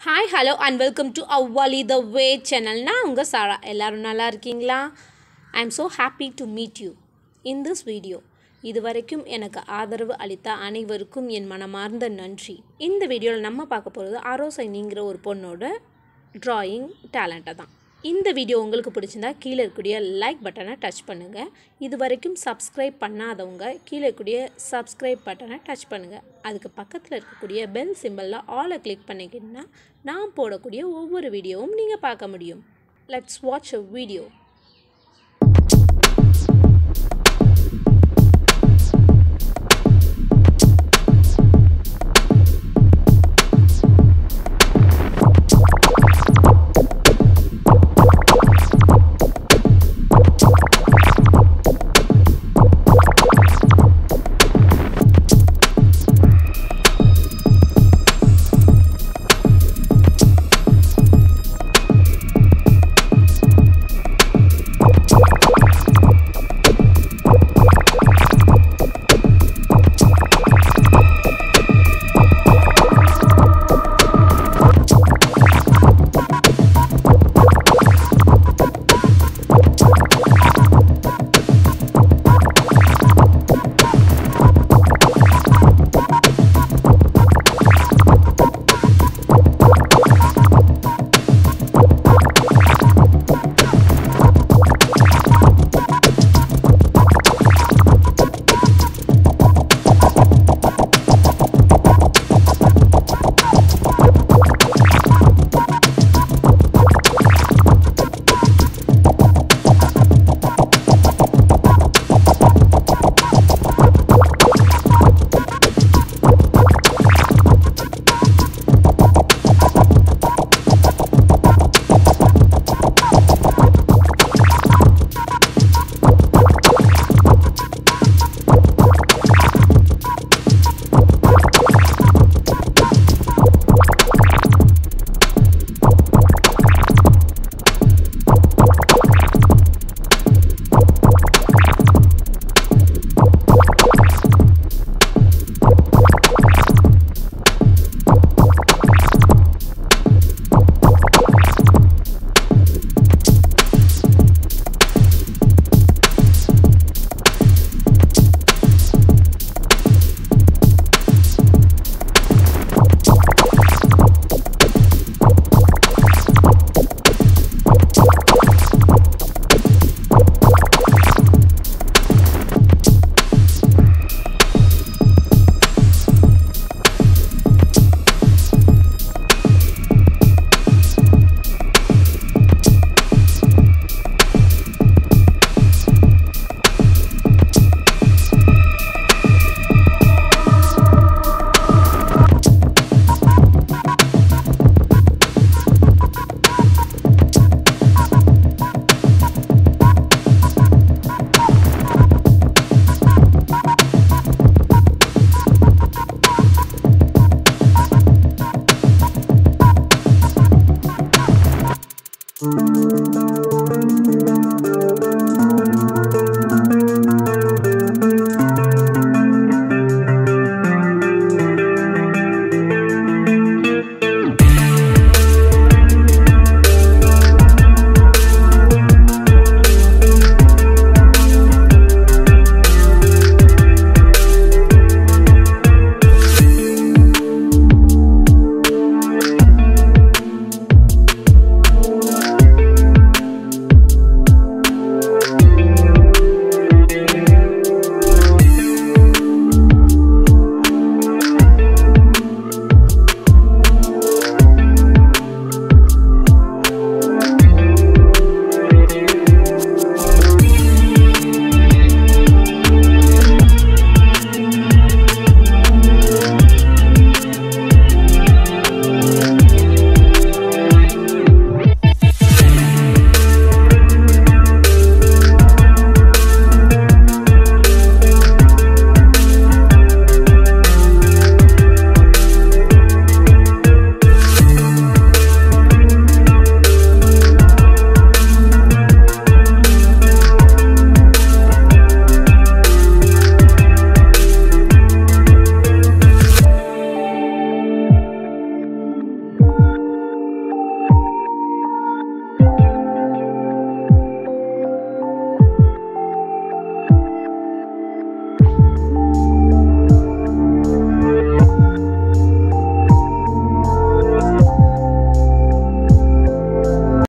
hi hello and welcome to அவ்வலி the way channel நான் உங்கள் சாரா எல்லோரும் நல்லா இருக்கீங்களா I'm so happy to meet you in this video இதுவரைக்கும் எனக்கு ஆதரவு அளித்த அனைவருக்கும் என் மனமார்ந்த நன்றி இந்த வீடியோவில் நம்ம பார்க்க போகிறது ஆரோசைனிங்கிற ஒரு பொண்ணோட ட்ராயிங் டேலண்ட்டை தான் இந்த வீடியோ உங்களுக்கு பிடிச்சிருந்தா கீழே இருக்கக்கூடிய லைக் பட்டனை டச் பண்ணுங்கள் இது வரைக்கும் சப்ஸ்கிரைப் பண்ணாதவங்க கீழே இருக்கக்கூடிய சப்ஸ்கிரைப் பட்டனை டச் பண்ணுங்கள் அதுக்கு பக்கத்தில் இருக்கக்கூடிய பெல் சிம்பிளில் ஆலை கிளிக் பண்ணிக்கிட்டீங்கன்னா நான் போடக்கூடிய ஒவ்வொரு வீடியோவும் நீங்கள் பார்க்க முடியும் லெட்ஸ் வாட்ச் அ வீடியோ